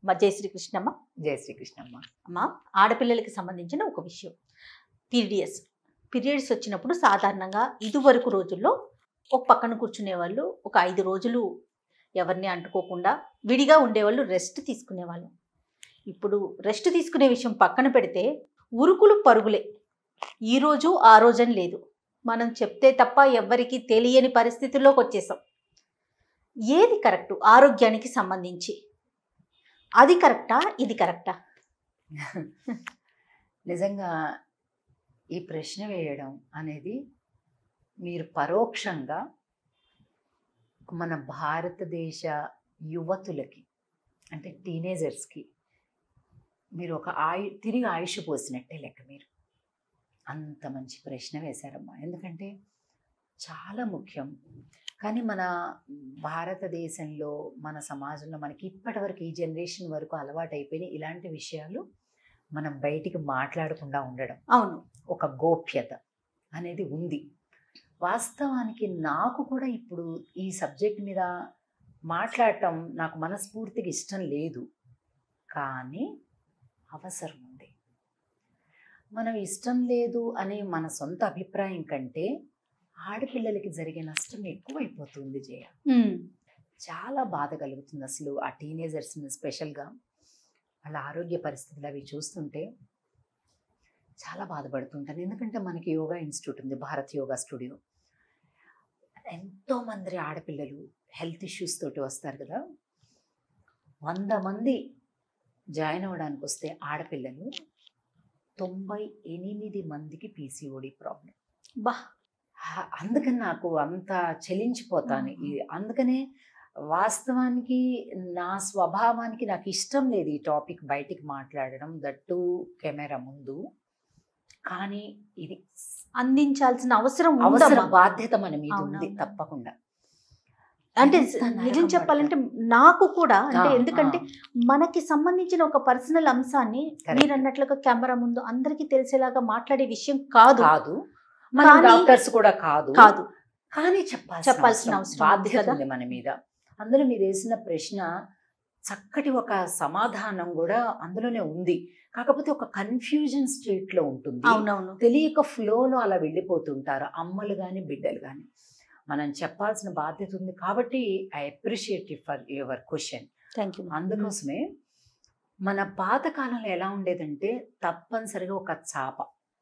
మా జై శ్రీకృష్ణమ్మ జయ శ్రీకృష్ణమ్మ అమ్మ ఆడపిల్లలకి సంబంధించిన ఒక విషయం పీరియడ్స్ పీరియడ్స్ వచ్చినప్పుడు సాధారణంగా ఇదివరకు రోజుల్లో ఒక పక్కన కూర్చునే వాళ్ళు ఒక ఐదు రోజులు ఎవరిని అంటుకోకుండా విడిగా ఉండేవాళ్ళు రెస్ట్ తీసుకునేవాళ్ళు ఇప్పుడు రెస్ట్ తీసుకునే విషయం పక్కన పెడితే ఉరుకులు పరుగులే ఈ రోజు ఆ రోజని లేదు మనం చెప్తే తప్ప ఎవ్వరికీ తెలియని పరిస్థితుల్లోకి వచ్చేసాం ఏది కరెక్ట్ ఆరోగ్యానికి సంబంధించి అది కరెక్టా ఇది కరెక్టా నిజంగా ఈ ప్రశ్న వేయడం అనేది మీరు పరోక్షంగా మన భారతదేశ యువతులకి అంటే టీనేజర్స్కి మీరు ఒక ఆయు తిరిగి ఆయుష్ పోసినట్టే లెక్క మీరు అంత మంచి ప్రశ్న వేశారమ్మా ఎందుకంటే చాలా ముఖ్యం కానీ మన భారతదేశంలో మన సమాజంలో మనకి ఇప్పటివరకు ఈ జనరేషన్ వరకు అలవాటు అయిపోయిన ఇలాంటి విషయాలు మనం బయటికి మాట్లాడకుండా ఉండడం అవును ఒక గోప్యత అనేది ఉంది వాస్తవానికి నాకు కూడా ఇప్పుడు ఈ సబ్జెక్ట్ మీద మాట్లాడటం నాకు మనస్ఫూర్తిగా ఇష్టం లేదు కానీ అవసరం ఉంది మనం ఇష్టం లేదు అనే మన సొంత అభిప్రాయం కంటే ఆడపిల్లలకి జరిగే నష్టం ఎక్కువైపోతుంది జయ ఉమ్. చాలా బాధ కలుగుతుంది అసలు ఆ టీనేజర్స్ని స్పెషల్గా వాళ్ళ ఆరోగ్య పరిస్థితులు అవి చూస్తుంటే చాలా బాధపడుతుంటాను ఎందుకంటే మనకి యోగా ఇన్స్టిట్యూట్ ఉంది భారత్ యోగా స్టూడియో ఎంతో మంది ఆడపిల్లలు హెల్త్ ఇష్యూస్ తోటి వస్తారు కదా వంద మంది జాయిన్ అవ్వడానికి వస్తే ఆడపిల్లలు తొంభై ఎనిమిది మందికి పీసీఓడి ప్రాబ్లం బా హ- అందుకని నాకు అంత చెలించిపోతాను ఈ అందుకనే వాస్తవానికి నా స్వభావానికి నాకు ఇష్టం లేదు ఈ టాపిక్ బయటికి మాట్లాడడం దట్టు కెమెరా ముందు కానీ ఇది అందించాల్సిన అవసరం అవసరం ఉందమ్మా బాధ్యత మన మీద ఉంది అవునవును. తప్పకుండా అంటే ఎంత నరకం నిజం చెప్పాలంటే నాకు కూడా అంటే ఆ, ఎందుకంటే ఆ, మనకి సంబంధించిన ఒక పర్సనల్ అంశాన్ని Correct. మీరు అన్నట్లుగా కెమెరా ముందు అందరికీ తెలిసేలాగా మాట్లాడే విషయం కాదు కాదు మన కానీ- డాక్టర్స్ కూడా కాదు కాదు కానీ చెప్పాల్సిన చెప్పాల్సిన అవసరం, అవసరం ఉంది బాధ్యత కదా. ఉంది మన మీద అందులో మీరు వేసిన ప్రశ్న చక్కటి ఒక సమాధానం కూడా అందులోనే ఉంది కాకపోతే ఒక కన్ఫ్యూజన్ స్టేట్ లో ఉంటుంది అవునవును తెలియక ఫ్లోలో అలా వెళ్ళిపోతుంటారు అమ్మలు కానీ బిడ్డలు కానీ మనం చెప్పాల్సిన బాధ్యత ఉంది కాబట్టి I appreciate for your question thank you అందుకోసమే మన పాతకాలంలో ఎలా ఉండేదంటే తప్పనిసరిగా ఒక చాప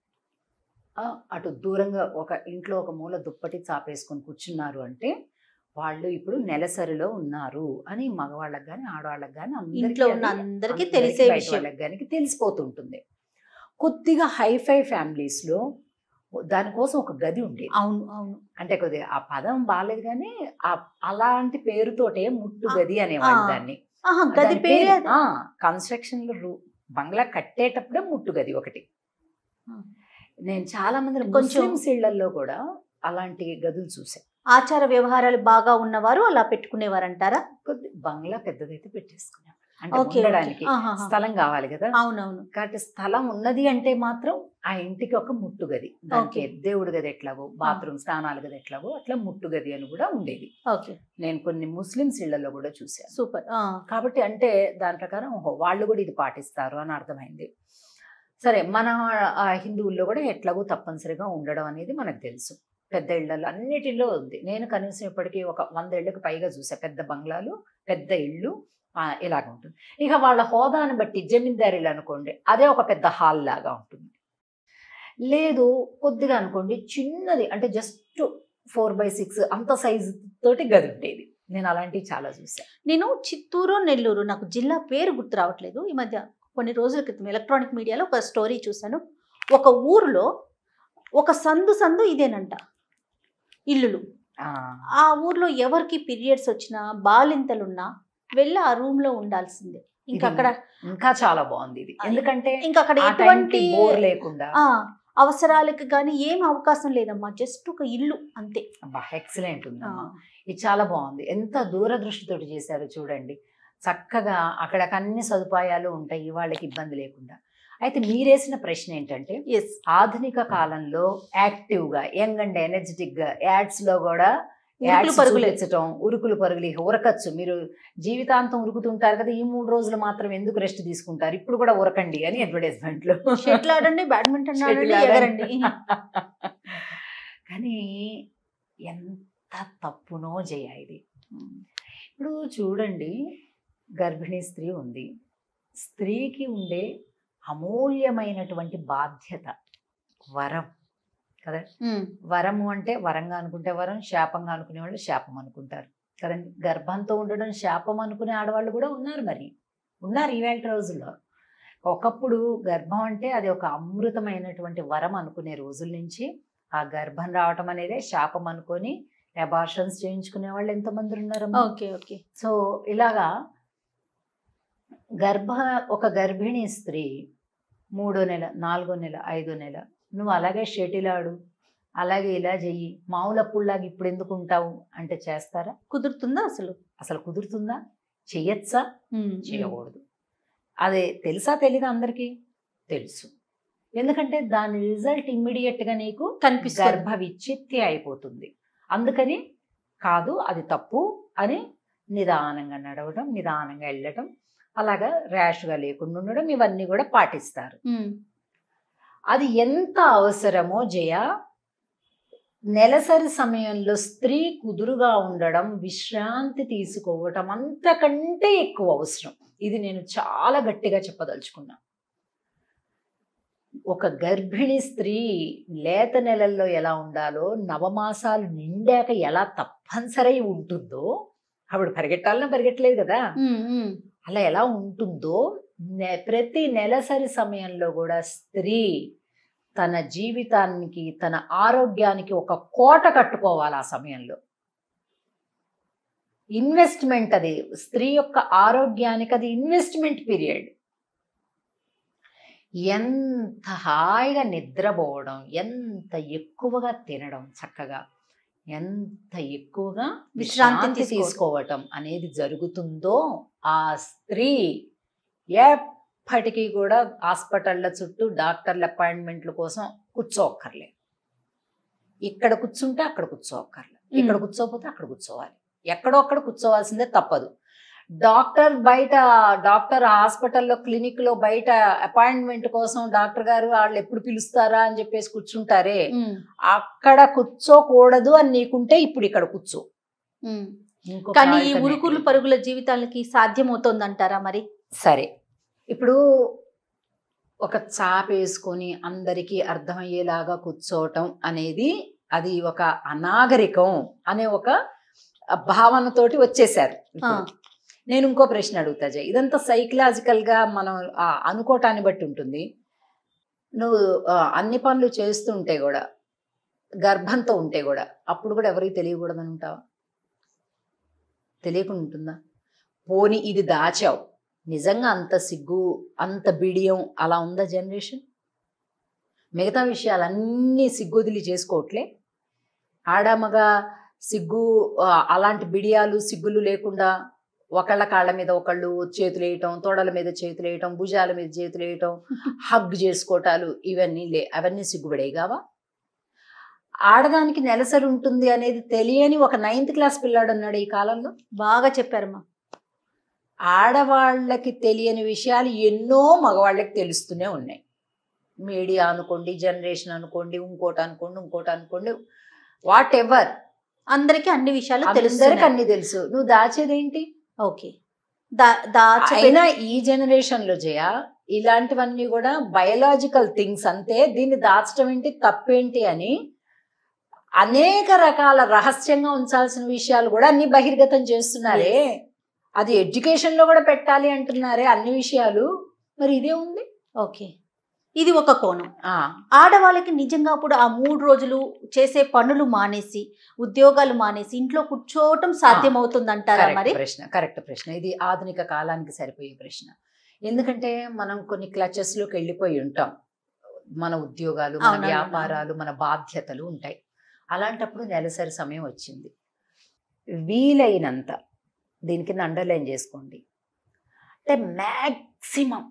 ఆ, అటు దూరంగా ఒక ఇంట్లో ఒక మూల దుప్పటి చాపేసుకొని కూర్చున్నారు అంటే వాళ్ళు ఇప్పుడు నెలసరిలో ఉన్నారు అని మగవాళ్ళకి కానీ ఆడవాళ్ళకి కానీ ఇంట్లో ఉన్న అందరికీ తెలిసే విషయం వాళ్ళకి కానీ తెలిసిపోతుంటుంది కొద్దిగా హైఫై ఫ్యామిలీస్లో దానికోసం ఒక గది ఉండేది అవును అవును అంటే కొద్దిగా ఆ పదం బాగాలేదు కానీ ఆ అలాంటి పేరుతోటే ముట్టు గది అనేవాళ్ళు ఆ. దాన్ని ఆహా గది దాని పేరే పేరు- అది. ఆ, కన్స్ట్రక్షన్ లో రూ- బంగ్లా కట్టేటప్పుడే ముట్టు గది ఒకటి ఆ. నేను చాలా మంది కొంచెం- ముస్లిమ్స్ ఇళ్లలో కూడా అలాంటి గదులు చూసాను ఆచార వ్యవహారాలు బాగా ఉన్నవారు అలా పెట్టుకునేవారు అంటారా కొద్ది బంగ్లా పెద్దదైతే పెట్టేసుకున్నాం అంటే ఓకే ఉండడానికి ఆహాహా. స్థలం కావాలి కదా అవునవును కాబట్టి స్థలం ఉన్నది అంటే మాత్రం ఆ ఇంటికి ఒక ముట్టు గది దానికి ఓకే. దేవుడి గది ఎట్లాగో బాత్రూమ్ స్నానాల గది ఎట్లాగో అట్లా ముట్టు గది అని కూడా ఉండేది ఓకే నేను కొన్ని ముస్లిమ్స్ ఇళ్లలో కూడా చూశాను సూపర్ ఆ, కాబట్టి అంటే దాని ప్రకారం ఓహో వాళ్ళు కూడా ఇది పాటిస్తారు అని అర్థమైంది సరే మన ఆ, హిందువుల్లో కూడా ఎట్లాగో తప్పనిసరిగా ఉండడం అనేది మనకు తెలుసు పెద్ద ఇళ్లలో అన్నిటిలో ఉంది నేను కనీసం ఇప్పటికీ ఒక వంద ఇళ్ళకి పైగా చూసా పెద్ద బంగ్లాలు పెద్ద ఇళ్ళు ఆ, ఇలాగ ఉంటుంది ఇక వాళ్ళ హోదాను బట్టి జమీందారీలు అనుకోండి అదే ఒక పెద్ద హాల్ లాగా ఉంటుంది లేదు కొద్దిగా అనుకోండి చిన్నది అంటే జస్ట్ ఫోర్ బై సిక్స్ అంత సైజు తోటి గది ఉండేది నేను అలాంటివి చాలా చూసాను నేను చిత్తూరు నెల్లూరు నాకు జిల్లా పేరు గుర్తు రావట్లేదు ఈ మధ్య కొన్ని రోజుల క్రితం ఎలక్ట్రానిక్ మీడియాలో ఒక స్టోరీ చూశాను ఒక ఊరిలో ఒక సందు సందు ఇదేనంట ఇల్లులు ఆ ఊర్లో ఎవరికి పీరియడ్స్ వచ్చినా బాలింతలున్నా వెళ్ళి ఆ రూమ్ లో ఉండాల్సిందే ఇంకా ఇది అక్కడ ఇంకా చాలా బాగుంది ఇది ఎందుకంటే ఇంకా అక్కడ ఆ ఎటువంటి టైంకి బోర్ లేకుండా ఆ, అవసరాలకు కానీ ఏం అవకాశం లేదమ్మా జస్ట్ ఒక ఇల్లు అంతే ఎక్సలెంట్ ఉంది ఆ, ఇది చాలా బాగుంది ఎంత దూరదృష్టితోటి చేశారో చూడండి చక్కగా అక్కడికి అన్ని సదుపాయాలు ఉంటాయి వాళ్ళకి ఇబ్బంది లేకుండా అయితే మీరేసిన ప్రశ్న ఏంటంటే ఎస్ ఆధునిక కాలంలో యాక్టివ్గా యంగ్ అండ్ ఎనర్జెటిక్గా యాడ్స్లో కూడా ఉరుకులు యాడ్స్ పరుగులే. చూపించటం ఉరుకులు పరుగులు ఇక ఉరకచ్చు మీరు జీవితాంతం ఉరుకుతుంటారు కదా ఈ మూడు రోజులు మాత్రం ఎందుకు రెస్ట్ తీసుకుంటారు ఇప్పుడు కూడా ఉరకండి అని అడ్వర్టైజ్మెంట్లు షటిల్ ఆడండి బ్యాడ్మింటన్ Shuttle ఆడండి ఆడండి. ఎగరండి కానీ ఎంత తప్పునో జయ ఇది ఇప్పుడు చూడండి గర్భిణీ స్త్రీ ఉంది స్త్రీకి ఉండే అమూల్యమైనటువంటి బాధ్యత వరం కదా ఉమ్, వరము అంటే వరంగా అనుకుంటే వరం శాపంగా అనుకునే వాళ్ళు శాపం అనుకుంటారు కదండి గర్భంతో ఉండడం శాపం అనుకునే ఆడవాళ్ళు కూడా ఉన్నారు మరి ఉన్నారు ఈవేళ రోజుల్లో ఒకప్పుడు గర్భం అంటే అది ఒక అమృతమైనటువంటి వరం అనుకునే రోజుల నుంచి ఆ గర్భం రావటం అనేదే శాపం అనుకొని అబార్షన్స్ చేయించుకునే వాళ్ళు ఎంతమంది ఉన్నారమ్మా ఓకే ఓకే సో ఇలాగా గర్భ ఒక గర్భిణీ స్త్రీ మూడో నెల నాలుగో నెల ఐదో నెల నువ్వు అలాగే షటిల్ ఆడు అలాగే ఇలా చెయ్యి మామూలప్పుడులాగా ఇప్పుడు ఎందుకు ఉంటావు అంటే చేస్తారా కుదురుతుందా అసలు అసలు కుదురుతుందా చెయ్యొచ్చా ఉమ్, ఉమ్. చేయకూడదు అదే తెలుసా తెలీదా అందరికీ తెలుసు ఎందుకంటే దాని రిజల్ట్ ఇమ్మీడియట్గా నీకు కనిపిస్తుంది గర్భ విచ్ఛిత్తి అయిపోతుంది అందుకని కాదు అది తప్పు అని నిదానంగా నడవడం నిదానంగా వెళ్ళటం అలాగా ర్యాష్గా లేకుండా ఉండడం ఇవన్నీ కూడా పాటిస్తారు ఉమ్, అది ఎంత అవసరమో జయ నెలసరి సమయంలో స్త్రీ కుదురుగా ఉండడం విశ్రాంతి తీసుకోవటం అంతకంటే ఎక్కువ అవసరం ఇది నేను చాలా గట్టిగా చెప్పదలుచుకున్నా ఒక గర్భిణీ స్త్రీ లేత నెలల్లో ఎలా ఉండాలో నవమాసాలు నిండాక ఎలా తప్పనిసరి ఉంటుందో ఆవిడ పరిగెట్టాలన్నా పరిగెట్టలేదు కదా ఉమ్, ఉమ్. అలా ఎలా ఉంటుందో నె- ప్రతి నెలసరి సమయంలో కూడా స్త్రీ తన జీవితానికి తన ఆరోగ్యానికి ఒక కోట కట్టుకోవాలి ఆ సమయంలో ఇన్వెస్ట్మెంట్ అది స్త్రీ యొక్క ఆరోగ్యానికి అది ఇన్వెస్ట్మెంట్ పీరియడ్ ఎంత హాయిగా నిద్రపోవడం ఎంత ఎక్కువగా తినడం చక్కగా ఎంత ఎక్కువగా విశ్రాంతి విశ్రాంతి తీసుకోవడం. తీసుకోవటం అనేది జరుగుతుందో ఆ స్త్రీ ఎప్పటికీ కూడా హాస్పిటళ్ళ చుట్టూ డాక్టర్ల అపాయింట్మెంట్ల కోసం కూర్చోక్కర్లే ఇక్కడ కూర్చుంటే అక్కడ కూర్చోక్కర్లే ఇక్కడ కూర్చోకపోతే అక్కడ కూర్చోవాలి ఎక్కడో అక్కడ కూర్చోవాల్సిందే తప్పదు డాక్టర్ బయట డాక్టర్ హాస్పిటల్లో క్లినిక్లో బయట అపాయింట్మెంట్ కోసం డాక్టర్ గారు వాళ్ళు ఎప్పుడు పిలుస్తారా అని చెప్పేసి కూర్చుంటారే ఉమ్, అక్కడ కూర్చోకూడదు అని నీకుంటే ఇప్పుడు ఇక్కడ కూర్చో ఉమ్. ఇంకొక కానీ ఈ alternative. ఉరుకులు పరుగుల జీవితాలకి సాధ్యమవుతుంది అంటారా మరి సరే ఇప్పుడు ఒక చాప వేసుకొని అందరికీ అర్థమయ్యేలాగా కూర్చోవటం అనేది అది ఒక అనాగరికం అనే ఒక భావనతోటి వచ్చేసారు ఇప్పుడు. నేను ఇంకో ప్రశ్న అడుగుతా జయ ఇదంతా సైకలాజికల్ గా మనం ఆ, అనుకోవటాన్ని బట్టి ఉంటుంది నువ్వు ఆ, అన్ని పనులు చేస్తుంటే కూడా గర్భంతో ఉంటే కూడా అప్పుడు కూడా ఎవరికి తెలియకూడదని ఉంటావా తెలియకుండా ఉంటుందా పోని ఇది దాచావు నిజంగా అంత సిగ్గు అంత బిడియం అలా ఉందా జనరేషన్ మిగతా విషయాలన్నీ సిగ్గుదిలి చేసుకోవట్లే ఆడమగా సిగ్గు ఆ, అలాంటి బిడియాలు సిగ్గులు లేకుండా ఒకళ్ళ కాళ్ళ మీద ఒకళ్ళు చేతులు వేయటం తొడల మీద చేతులు వేయటం భుజాల మీద చేతులు వేయటం హగ్ చేసుకోవటాలు ఇవన్నీ లే అవన్నీ సిగ్గుపడేగావా ఆడదానికి నెలసరి ఉంటుంది అనేది తెలియని ఒక నైన్త్ క్లాస్ పిల్లాడు ఉన్నాడు ఈ కాలంలో బాగా చెప్పారమ్మా ఆడవాళ్ళకి తెలియని విషయాలు ఎన్నో మగవాళ్ళకి తెలుస్తూనే ఉన్నాయి మీడియా అనుకోండి జనరేషన్ అనుకోండి ఇంకోటి అనుకోండి ఇంకోటి అనుకోండి వాట్ ఎవర్ అందరికి అన్ని విషయాలు అందరికి తెలుసు అన్ని తెలుసు నువ్వు దాచేదేంటి ఓకే దా దాచి అయినా ఈ జనరేషన్ లో జయ ఇలాంటివన్నీ కూడా బయలాజికల్ థింగ్స్ అంతే దీన్ని దాచడం ఏంటి తప్పేంటి అని అనేక రకాల రహస్యంగా ఉంచాల్సిన విషయాలు కూడా అన్ని బహిర్గతం చేస్తున్నారే అది ఎడ్యుకేషన్ లో కూడా పెట్టాలి అంటున్నారే అన్ని విషయాలు మరి ఇదే ఉంది ఓకే ఇది ఒక కోణం ఆ ఆడవాళ్ళకి నిజంగా అప్పుడు ఆ మూడు రోజులు చేసే పనులు మానేసి ఉద్యోగాలు మానేసి ఇంట్లో కూర్చోవటం సాధ్యమవుతుంది అంటారా కరెక్ట్ మరి ప్రశ్న కరెక్ట్ ప్రశ్న ఇది ఆధునిక కాలానికి సరిపోయే ప్రశ్న ఎందుకంటే మనం కొన్ని క్లచెస్ లోకి వెళ్ళిపోయి ఉంటాం మన ఉద్యోగాలు మన అవునవును. వ్యాపారాలు మన బాధ్యతలు ఉంటాయి అలాంటప్పుడు నెలసరి సమయం వచ్చింది వీలైనంత దీనికి అండర్లైన్ చేసుకోండి అంటే మ్యాక్సిమం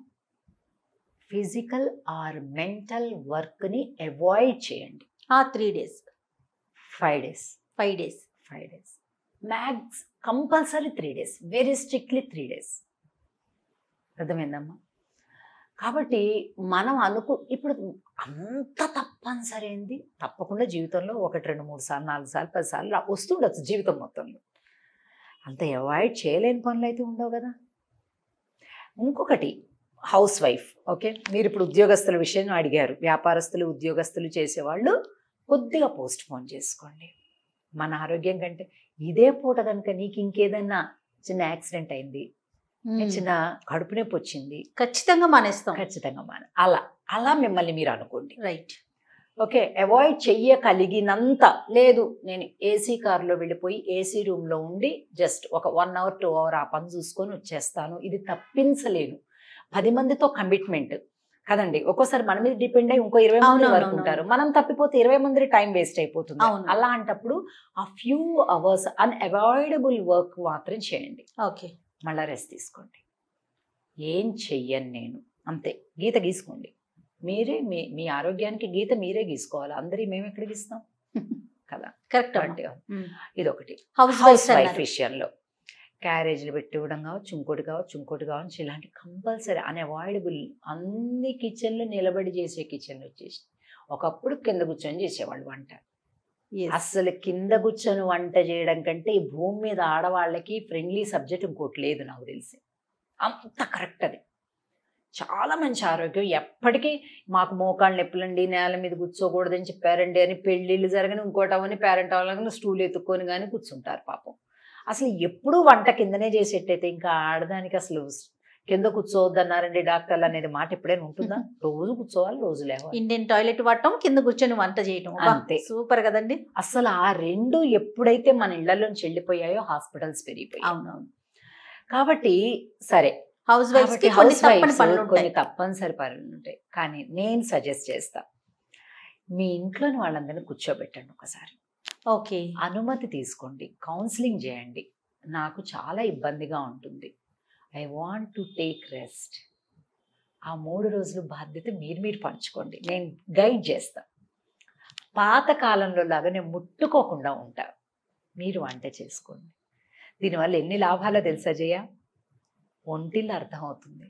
ఫిజికల్ ఆర్ మెంటల్ వర్క్ని అవాయిడ్ చేయండి ఆ three days five days five days five days max compulsory three days very strictly three days అర్థమైందమ్మా కాబట్టి మనం అనుకు ఇప్పుడు అంత తప్పనిసరి ఏంది తప్పకుండా జీవితంలో ఒకటి రెండు మూడు సార్లు నాలుగు సార్లు పది సార్లు రా- వస్తుండొచ్చు జీవితం మొత్తంలో అంత అవాయిడ్ చేయలేని పనులు అయితే ఉండవు కదా ఇంకొకటి హౌస్ వైఫ్ ఓకే మీరు ఇప్పుడు ఉద్యోగస్తుల విషయం అడిగారు వ్యాపారస్తులు ఉద్యోగస్తులు చేసేవాళ్ళు కొద్దిగా పోస్ట్ పోన్ చేసుకోండి మన ఆరోగ్యం కంటే ఇదే పూట కనుక నీకు ఇంకేదన్నా చిన్న యాక్సిడెంట్ అయింది చిన్న కడుపు నొప్పి వచ్చింది ఖచ్చితంగా మానేస్తాం ఖచ్చితంగా మన అలా అలా మిమ్మల్ని మీరు అనుకోండి రైట్ ఓకే అవాయిడ్ చెయ్యగలిగినంత లేదు నేను ఏసీ కార్లో వెళ్ళిపోయి ఏసీ రూమ్లో ఉండి జస్ట్ ఒక వన్ అవర్ టూ అవర్ ఆ పని చూసుకొని వచ్చేస్తాను ఇది తప్పించలేను పది మందితో కమిట్మెంట్ కదండి ఒక్కోసారి మన మీద డిపెండ్ అయ్యి ఇంకో ఇరవై మంది అవునవును, వరకు అవును. ఉంటారు మనం తప్పిపోతే ఇరవై మంది టైం వేస్ట్ అయిపోతుంది అవును. అలాంటప్పుడు ఆ ఫ్యూ అవర్స్ అన్అవాయిడబుల్ వర్క్ మాత్రం చేయండి ఓకే మళ్ళా రెస్ట్ తీసుకోండి ఏం చెయ్యను నేను అంతే గీత గీసుకోండి మీరే మీ మీ ఆరోగ్యానికి గీత మీరే గీసుకోవాలి అందరి మేము ఎక్కడ గీస్తాం కదా కరెక్ట్ కాబట్టి ఇదొకటి హౌస్ హౌస్ వైఫ్ వైఫ్ విషయంలో క్యారేజీలు పెట్టి ఇవ్వడం కావచ్చు ఇంకోటి కావచ్చు ఇంకోటి కావచ్చు ఇలాంటి కంపల్సరీ అన్అవాయిడబుల్ అన్ని కిచెన్లు నిలబడి చేసే కిచెన్లు వచ్చేసి ఒకప్పుడు కింద కూర్చొని చేసేవాళ్ళు వంట అస్సలు కింద కూర్చొని వంట చేయడం కంటే ఈ భూమి మీద ఆడవాళ్ళకి ఫ్రెండ్లీ సబ్జెక్ట్ ఇంకోటి లేదు నాకు తెలిసి అంత కరెక్ట్ అది చాలా మంచి ఆరోగ్యం ఎప్పటికీ మాకు మోకాళ్ళు నొప్పులండి నేల మీద కూర్చోకూడదని చెప్పారండి అని పెళ్ళిళ్ళు జరగని ఇంకోటి అవని పేరెంట్ అవ్వాలని స్టూల్ ఎత్తుక్కొని కానీ కూర్చుంటారు పాపం అసలు ఎప్పుడూ వంట కిందనే చేసేటైతే ఇంకా ఆడదానికి అసలు కింద కూర్చోవద్దన్నారండి డాక్టర్లు అనేది మాట ఎప్పుడైనా ఉంటుందా రోజు కూర్చోవాలి రోజు లేవాలి ఇండియన్ టాయిలెట్ వాడటం కింద కూర్చొని వంట చేయటం అబ్బా, అంతే. సూపర్ కదండి అసలు ఆ రెండు ఎప్పుడైతే మన ఇళ్లలోంచి వెళ్ళిపోయాయో హాస్పిటల్స్ పెరిగిపోయాయి అవునవును కాబట్టి సరే హౌస్ వైఫ్ కాబట్టి కి కొన్ని హౌస్ తప్పని వైఫ్స్ పనులు కొన్ని ఉంటాయి తప్పనిసరి పనులు ఉంటాయి కానీ నేను సజెస్ట్ చేస్తా మీ ఇంట్లోని వాళ్ళందరినీ కూర్చోబెట్టండి ఒకసారి ఓకే అనుమతి తీసుకోండి కౌన్సిలింగ్ చేయండి నాకు చాలా ఇబ్బందిగా ఉంటుంది I want to take rest ఆ మూడు రోజులు బాధ్యత మీరు మీరు పంచుకోండి నేను గైడ్ చేస్తా పాత కాలంలో లాగా నేను ముట్టుకోకుండా ఉంటా మీరు వంట చేసుకోండి దీనివల్ల ఎన్ని లాభాలో తెలుసా జయ ఒంటిల్లో అర్థమవుతుంది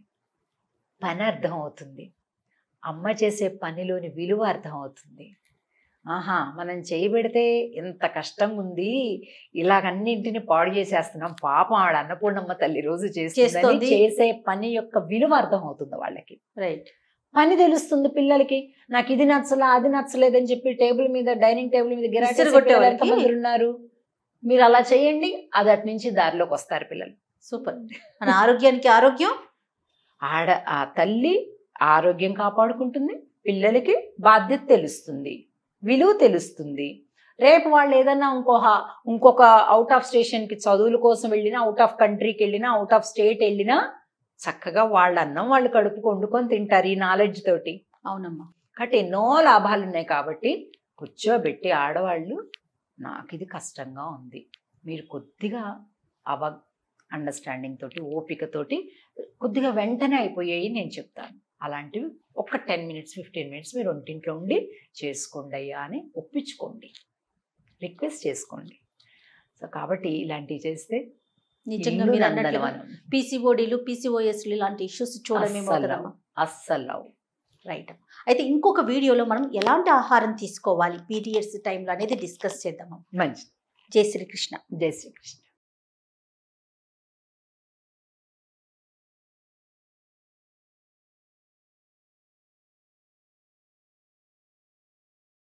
పని అర్థమవుతుంది అమ్మ చేసే పనిలోని విలువ అర్థమవుతుంది ఆహా మనం చేయబెడితే ఎంత కష్టంగా ఉంది ఇలాగన్నింటిని పాడు చేసేస్తున్నాం పాపం ఆడ అన్నపూర్ణమ్మ తల్లి రోజు చేస్తుంది చేస్తోంది. చేసే పని యొక్క విలువ అర్థమవుతుంది వాళ్ళకి రైట్ పని తెలుస్తుంది పిల్లలకి నాకు ఇది నచ్చలా అది నచ్చలేదని చెప్పి టేబుల్ మీద డైనింగ్ టేబుల్ మీద గిరాకీ విసిరి చేసే కొట్టే పిల్లలు వాళ్ళకి. ఎంతమంది ఉన్నారు మీరు అలా చేయండి అది అటు నుంచి దారిలోకి వస్తారు పిల్లలు సూపర్ మన ఆరోగ్యానికి ఆరోగ్యం ఆడ ఆ తల్లి ఆరోగ్యం కాపాడుకుంటుంది పిల్లలకి బాధ్యత తెలుస్తుంది విలువ తెలుస్తుంది రేపు వాళ్ళు ఏదన్నా ఇంకో హా- ఇంకొక అవుట్ ఆఫ్ స్టేషన్కి చదువుల కోసం వెళ్ళినా అవుట్ ఆఫ్ కంట్రీకి వెళ్ళినా అవుట్ ఆఫ్ స్టేట్ వెళ్ళినా చక్కగా వాళ్ళ అన్నం వాళ్ళు కడుపుకు వండుకొని తింటారు ఈ నాలెడ్జ్ తోటి అవునమ్మా కాబట్టి ఎన్నో లాభాలు ఉన్నాయి కాబట్టి కూర్చోబెట్టి ఆడవాళ్ళు నాకు ఇది కష్టంగా ఉంది మీరు కొద్దిగా అవ అండర్స్టాండింగ్ తోటి ఓపిక తోటి కొద్దిగా వెంటనే అయిపోయాయి నేను చెప్తాను అలాంటివి ఒక టెన్ మినిట్స్ ఫిఫ్టీన్ మినిట్స్ మీరు ఒంటింట్లో ఉండి చేసుకోండి అయ్యా అని ఒప్పించుకోండి రిక్వెస్ట్ చేసుకోండి సో కాబట్టి ఇలాంటివి చేస్తే నిజంగా ఇల్లు మీరు అన్నట్లుగా నందనవనం. పీసీఓడీలు పీసీఓఎస్లు ఇలాంటి ఇష్యూస్ చూడమేమో అస్సలు కదమ్మా అస్సలు రావు. రైట్ అయితే ఇంకొక వీడియోలో మనం ఎలాంటి ఆహారం తీసుకోవాలి పీరియడ్స్ టైంలో అనేది డిస్కస్ చేద్దాం మంచిది జై శ్రీకృష్ణ జై శ్రీకృష్ణ